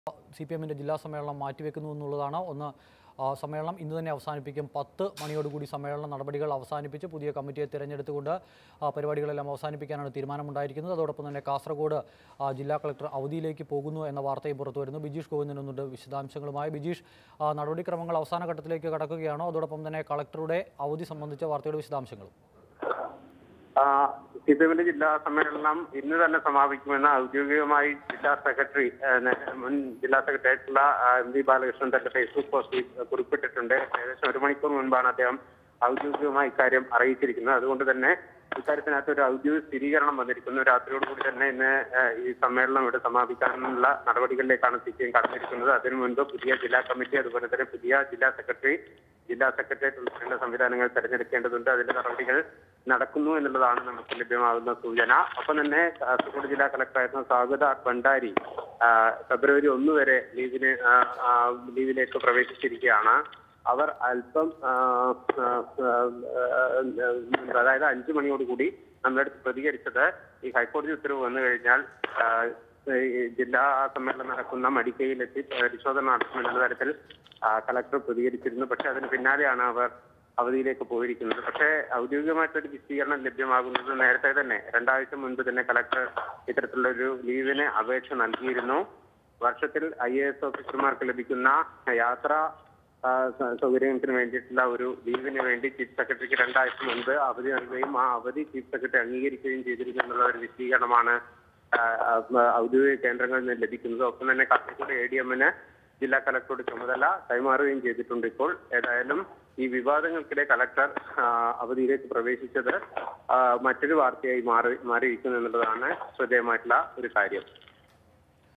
C P എമ്മിൻ്റെ ജില്ലാ സമ്മേളനം മാറ്റിവെക്കുന്നു എന്നുള്ളതാണ് ഒന്ന് ആ, സമ്മേളനം ഇന്ന് തന്നെ അവസാനിപ്പിക്കും പത്ത് മണിയോടുകൂടി സമ്മേളന നടപടികൾ അവസാനിപ്പിച്ച് പുതിയ കമ്മിറ്റിയെ തിരഞ്ഞെടുത്തുകൊണ്ട് ആ, പരിപാടികളെല്ലാം അവസാനിപ്പിക്കാനാണ് തീരുമാനമുണ്ടായിരിക്കുന്നത് അതോടൊപ്പം തന്നെ കാസർഗോഡ് ആ, ജില്ലാ കളക്ടർ അവധിയിലേക്ക് പോകുന്നു എന്ന വാർത്തയും പുറത്തു വരുന്നു ബിജീഷ് ഗോവിന്ദനുണ്ട് വിശദാംശങ്ങളുമായി ബിജീഷ് ആ, നടപടിക്രമങ്ങൾ അവസാന ഘട്ടത്തിലേക്ക് കടക്കുകയാണോ അതോടൊപ്പം തന്നെ കളക്ടറുടെ അവധി സംബന്ധിച്ച വാർത്തയുടെ വിശദാംശങ്ങളും സി പി എമ്മിന്റെ ജില്ലാ സമ്മേളനം ഇന്ന് തന്നെ സമാപിക്കുമെന്ന് ഔദ്യോഗികമായി ജില്ലാ സെക്രട്ടറി ആ, നെ- മുൻ ജില്ലാ സെക്രട്ടറി ആയിട്ടുള്ള ആ, എം വി ബാലകൃഷ്ണൻ തന്റെ ഫേസ്ബുക്ക് പോസ്റ്റിൽ കുറിപ്പിട്ടിട്ടുണ്ട് ഏകദേശം ഒരു മണിക്കൂർ മുൻപാണ് അദ്ദേഹം ഔദ്യോഗികമായി ഇക്കാര്യം അറിയിച്ചിരിക്കുന്നത് അതുകൊണ്ട് തന്നെ ഇക്കാര്യത്തിനകത്ത് ഒരു ഔദ്യോഗിക സ്ഥിരീകരണം വന്നിരിക്കുന്നു രാത്രിയോടുകൂടി തന്നെ ഇന്ന് ആ, ഈ സമ്മേളനം ഇവിടെ സമാപിക്കാനുള്ള നടപടികളിലേക്കാണ് സി പി എം കടന്നിരിക്കുന്നത് അതിനു മുൻപ് പുതിയ ജില്ലാ കമ്മിറ്റി അതുപോലെ തന്നെ പുതിയ ജില്ലാ സെക്രട്ടറി ജില്ലാ സെക്രട്ടേറിയറ്റ് ഉൾപ്പെടെയുള്ള സംവിധാനങ്ങൾ തെരഞ്ഞെടുക്കേണ്ടതുണ്ട് അതിന്റെ നടപടികൾ നടക്കുന്നു എന്നുള്ളതാണ് നമുക്ക് ലഭ്യമാകുന്ന സൂചന ഒപ്പം തന്നെ കാസർഗോഡ് ജില്ലാ കളക്ടറായിരുന്ന സ്വാഗത ഭണ്ഡാരി ആ, ഫെബ്രുവരി ഒന്ന് വരെ ലീവിന് ആ, ആ, ലീവിലേക്ക് പ്രവേശിച്ചിരിക്കുകയാണ് അവർ അല്പം ആ, ആ, ആ, അതായത് അഞ്ചു മണിയോടുകൂടി നമ്മുടെ അടുത്ത് പ്രതികരിച്ചത് ഈ ഹൈക്കോടതി ഉത്തരവ് വന്നു കഴിഞ്ഞാൽ ആ, ഈ ജില്ലാ സമ്മേളനം നടക്കുന്ന മടിക്കയിലെത്തി പരിശോധന നടത്തുമെന്ന തരത്തിൽ ആ, കളക്ടർ പ്രതികരിച്ചിരുന്നു പക്ഷെ അതിന് പിന്നാലെയാണ് അവർ അവധിയിലേക്ക് പോയിരിക്കുന്നത് പക്ഷേ ഔദ്യോഗികമായിട്ടൊരു വിശദീകരണം ലഭ്യമാകുന്നത് നേരത്തെ തന്നെ രണ്ടാഴ്ച മുൻപ് തന്നെ കളക്ടർ ഇത്തരത്തിലുള്ള ഒരു ലീവിന് അപേക്ഷ നൽകിയിരുന്നു വർഷത്തിൽ ഐ എ എസ് ഓഫീസർമാർക്ക് ലഭിക്കുന്ന യാത്രാ ആ, സ- സൗകര്യത്തിന് വേണ്ടിയിട്ടുള്ള ഒരു ലീവിന് വേണ്ടി ചീഫ് സെക്രട്ടറിക്ക് രണ്ടാഴ്ച മുൻപ് അവധി നൽകുകയും ആ അവധി ചീഫ് സെക്രട്ടറി അംഗീകരിക്കുകയും ചെയ്തിരുന്നു എന്നുള്ള ഒരു വിശദീകരണമാണ് ആ, ആ, ഔദ്യോഗിക കേന്ദ്രങ്ങളിൽ നിന്ന് ലഭിക്കുന്നത് ഒപ്പം തന്നെ കാസർഗോഡ് എ ഡി എമ്മിന് ജില്ലാ കളക്ടറുടെ ചുമതല കൈമാറുകയും ചെയ്തിട്ടുണ്ട് ഇപ്പോൾ ഏതായാലും ഈ വിവാദങ്ങൾക്കിടെ കളക്ടർ ആ, അവധിയിലേക്ക് പ്രവേശിച്ചത് ആ, മറ്റൊരു വാർത്തയായി മാറി മാറിയിരിക്കുന്നു എന്നുള്ളതാണ് ശ്രദ്ധേയമായിട്ടുള്ള ഒരു കാര്യം